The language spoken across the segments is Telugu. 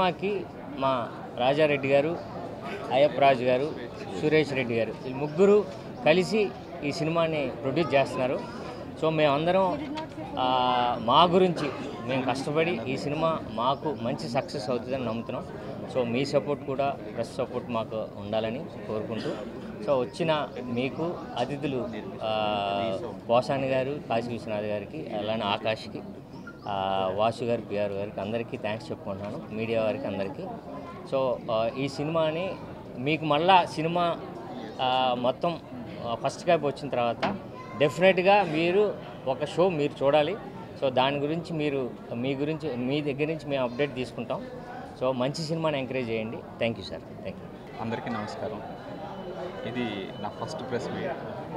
సినిమాకి మా రాజారెడ్డి గారు అయ్యప్ప రాజు గారు సురేష్ రెడ్డి గారు ఈ ముగ్గురు కలిసి ఈ సినిమాని ప్రొడ్యూస్ చేస్తున్నారు సో మేమందరం ఆ, మా గురించి మేము కష్టపడి ఈ సినిమా మాకు మంచి సక్సెస్ అవుతుందని నమ్ముతున్నాం సో మీ సపోర్ట్ కూడా ప్రెస్ సపోర్ట్ మాకు ఉండాలని కోరుకుంటూ సో వచ్చిన మీకు అతిథులు ఆ, పోసాని గారు కాశీ విశ్వనాథ్ గారికి అలానే ఆకాష్కి ఆ, వాసు గారు పిఆర్ గారికి అందరికీ థ్యాంక్స్ చెప్పుకుంటున్నాను మీడియా వారికి అందరికీ సో ఆ, ఈ సినిమాని మీకు మళ్ళా సినిమా ఆ, మొత్తం ఫస్ట్ క్యాప్ వచ్చిన తర్వాత డెఫినెట్గా మీరు ఒక షో మీరు చూడాలి సో దాని గురించి మీరు మీ గురించి మీ దగ్గర నుంచి మేము అప్డేట్ తీసుకుంటాం సో మంచి సినిమాని ఎంకరేజ్ చేయండి thank you sir thank you అందరికీ నమస్కారం ఇది నా first press meet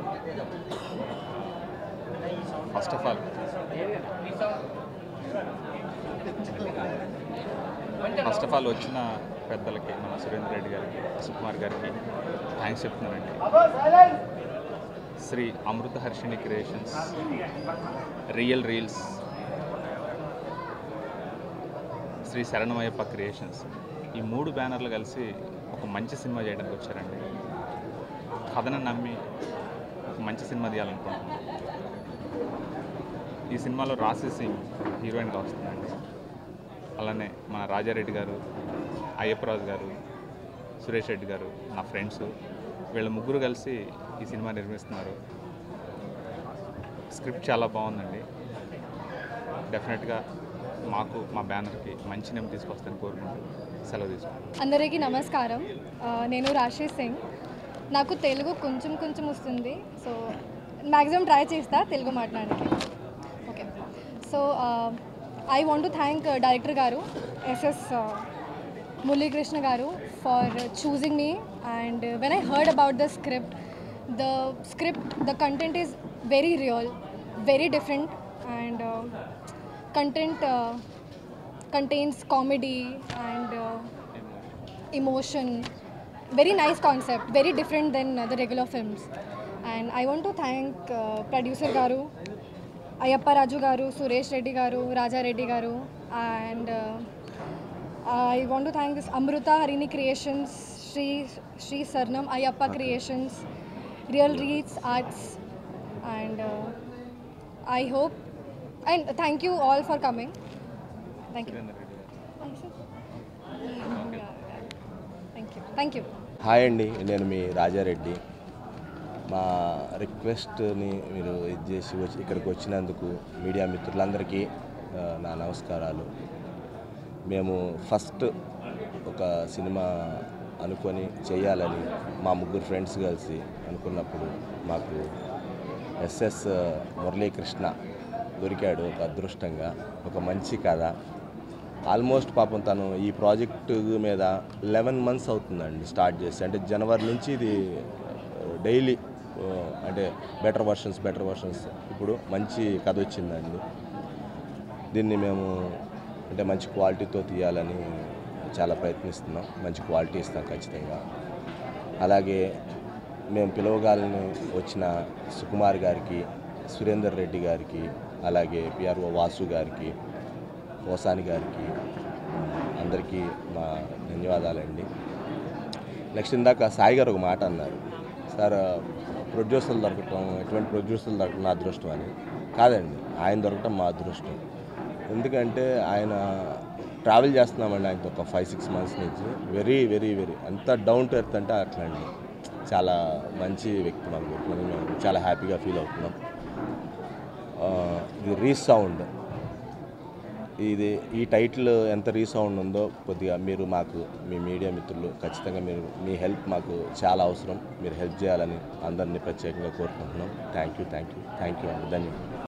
first of all first of all వచ్చిన పెద్దలకి మన సురేందర్ రెడ్డి గారికి సుకుమార్ గారికి థ్యాంక్స్ చెప్తున్నానండి Shri Amrutha Harshini creations real reels Shri Sharanam Ayyappa creations ఈ మూడు బ్యానర్లు కలిసి ఒక మంచి సినిమా చేయడానికి వచ్చారండి కథను నమ్మి ఒక మంచి సినిమా తీయాలనుకుంటున్నాను ఈ సినిమాలో రాశి సింగ్ హీరోయిన్గా వస్తుందండి అలానే మన రాజారెడ్డి గారు అయ్యప్పరాజు గారు సురేష్ రెడ్డి గారు నా ఫ్రెండ్స్ వీళ్ళ ముగ్గురు కలిసి ఈ సినిమా నిర్మిస్తున్నారు స్క్రిప్ట్ చాలా బాగుందండి డెఫినెట్గా మాకు మా బ్యానర్కి మంచి నేమ్ తీసుకొస్తాను కోరుకుంటూ సెలవు తీసుకుంటాను అందరికీ నమస్కారం ఆ, నేను రాశి సింగ్ నాకు తెలుగు కొంచెం కొంచెం వస్తుంది సో మ్యాక్సిమం ట్రై చేస్తా తెలుగు మాట్లాడడానికి okay so I want to thank director గారు S S Muralikrishna garu for choosing me and when I heard about the script the script the content is very real very different and content contains comedy and uh, emotion very nice concept very different than uh, the regular films and i want to thank uh, producer garu ayappa raju garu suresh reddy garu raja reddy garu and uh, i want to thank this amruta harini creations sri sri sarnam ayappa creations real reads arts and uh, i hope and thank you all for coming thank you thank you thank you hi అండి నేను మీ రాజారెడ్డి మా రిక్వెస్ట్ని మీరు ఇది చేసి వచ్చి ఇక్కడికి వచ్చినందుకు మీడియా మిత్రులందరికీ ఆ, నా నమస్కారాలు మేము ఫస్ట్ ఒక సినిమా అనుకొని చేయాలని మా ముగ్గురు ఫ్రెండ్స్ కలిసి అనుకున్నప్పుడు మాకు ఎస్ఎస్ మురళీకృష్ణ దొరికాడు ఒక అదృష్టంగా ఒక మంచి కథ ఆల్మోస్ట్ పాపం తను ఈ ప్రాజెక్టు మీద లెవెన్ మంత్స్ అవుతుందండి స్టార్ట్ చేసి అంటే జనవరి నుంచి ఇది డైలీ అంటే బెటర్ వర్షన్స్ బెటర్ వర్షన్స్ ఇప్పుడు మంచి కథ వచ్చిందండి దీన్ని మేము అంటే మంచి క్వాలిటీతో తీయాలని చాలా ప్రయత్నిస్తున్నాం మంచి క్వాలిటీ ఇస్తాం ఖచ్చితంగా అలాగే మేము పిలవగాలని వచ్చిన సుకుమార్ గారికి సురేందర్ రెడ్డి గారికి అలాగే పిఆర్ఓ వాసు గారికి ఓసాని గారికి అందరికీ మా ధన్యవాదాలండి నెక్స్ట్ ఇందాక సాయి గారు ఒక మాట అన్నారు సార్ ప్రొడ్యూసర్లు దొరకటం ఎటువంటి ప్రొడ్యూసర్లు దొరకటం నా అదృష్టం అని కాదండి ఆయన దొరకటం మా అదృష్టం ఎందుకంటే ఆయన ట్రావెల్ చేస్తున్నామండి ఆయనతో ఒక ఫైవ్ సిక్స్ మంత్స్ నుంచి వెరీ వెరీ వెరీ ఎంత డౌన్ టు ఎర్త్ అంటే అట్లా అండి చాలా మంచి వ్యక్తి మాకు దొరికినది మేము చాలా హ్యాపీగా ఫీల్ అవుతున్నాం ఆ, ఇది రీసౌండ్ ఇది ఈ టైటిల్ ఎంత రీసౌండ్ ఉందో కొద్దిగా మీరు మాకు మీ మీడియా మిత్రులు ఖచ్చితంగా మీరు మీ హెల్ప్ మాకు చాలా అవసరం మీరు హెల్ప్ చేయాలని అందరినీ ప్రత్యేకంగా కోరుకుంటున్నాం thank you thank you thank you అండి ధన్యవాదాలు